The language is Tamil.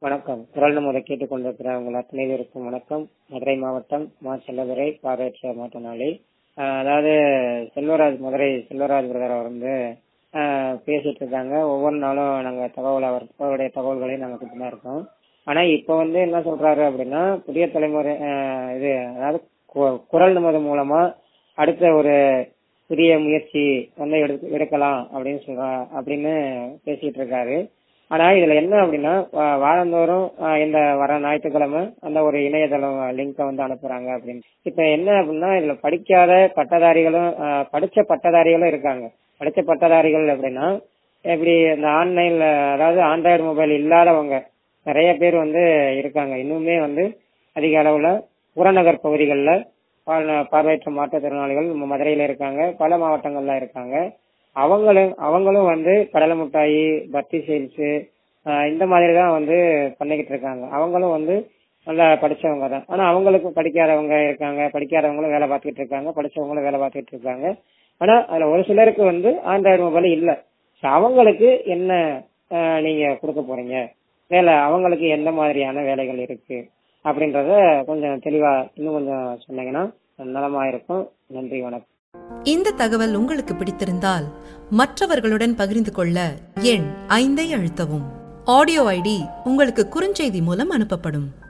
வணக்கம் குரல் நமதை கேட்டுக் கொண்டிருக்கிற உங்கள் அத்தனை பேருக்கும் வணக்கம் மதுரை மாவட்டம் மா செல்லதுரை பார்வையற்ற மாற்றநாளி ஆஹ் அதாவது செல்வராஜ் மதுரை செல்வராஜ் பிரதர் அவர் வந்து ஆஹ் பேசிட்டு இருக்காங்க ஒவ்வொரு நாளும் நாங்க தகவல் அவர் அவருடைய தகவல்களை நாங்க கொடுத்து தான் இருக்கோம் ஆனா இப்ப வந்து என்ன சொல்றாரு அப்படின்னா புதிய தலைமுறை ஆஹ் இது அதாவது கு- குரல் நமது மூலமா அடுத்த ஒரு புதிய முயற்சி வந்து எடுக்க- எடுக்கலாம் அப்படின்னு சொல்ற அப்படின்னு பேசிட்டு இருக்காரு ஆனா இதுல என்ன அப்படின்னா வா- வாரந்தோறும் ஆஹ் இந்த வர ஞாயிற்றுக்கிழமை அந்த ஒரு இணையதளம் லிங்க வந்து அனுப்புறாங்க அப்படின்னு இப்ப என்ன அப்படின்னா இதுல படிக்காத பட்டதாரிகளும் ஆஹ் படிச்ச பட்டதாரிகளும் இருக்காங்க படிச்ச பட்டதாரிகள் அப்படின்னா எப்படி இந்த ஆன்லைன்ல அதாவது ஆண்ட்ராய்டு மொபைல் இல்லாதவங்க நிறைய பேர் வந்து இருக்காங்க இன்னுமே வந்து அதிக அளவுல புறநகர் பகுதிகளில் பார்வையற்ற மாற்றுத்திறனாளிகள் நம்ம மதுரையில இருக்காங்க பல மாவட்டங்கள்ல இருக்காங்க அவங்களும் அவங்களும் வந்து கடலை மிட்டாயி பத்தி சேல்ஸ் இந்த மாதிரி தான் வந்து பண்ணிக்கிட்டு இருக்காங்க அவங்களும் வந்து நல்லா படிச்சவங்க தான் ஆனா அவங்களுக்கு படிக்காதவங்க இருக்காங்க படிக்காதவங்களும் வேலை பார்த்துக்கிட்டு இருக்காங்க படிச்சவங்களும் வேலை பார்த்துக்கிட்டு இருக்காங்க ஆனா அதுல ஒரு சிலருக்கு வந்து ஆண்ட்ராய்டு மொபைல் இல்ல So, அவங்களுக்கு என்ன ஆஹ், நீங்க கொடுக்க போறீங்க வேலை அவங்களுக்கு எந்த மாதிரியான வேலைகள் இருக்கு அப்படின்றத கொஞ்சம் தெளிவா இன்னும் கொஞ்சம் சொன்னீங்கன்னா நலமா இருக்கும் நன்றி வணக்கம் இந்த தகவல் உங்களுக்கு பிடித்திருந்தால் மற்றவர்களுடன் பகிர்ந்து கொள்ள எண் ஐந்தை அழுத்தவும் ஆடியோ ஐடி உங்களுக்கு குறுஞ்செய்தி மூலம் அனுப்பப்படும்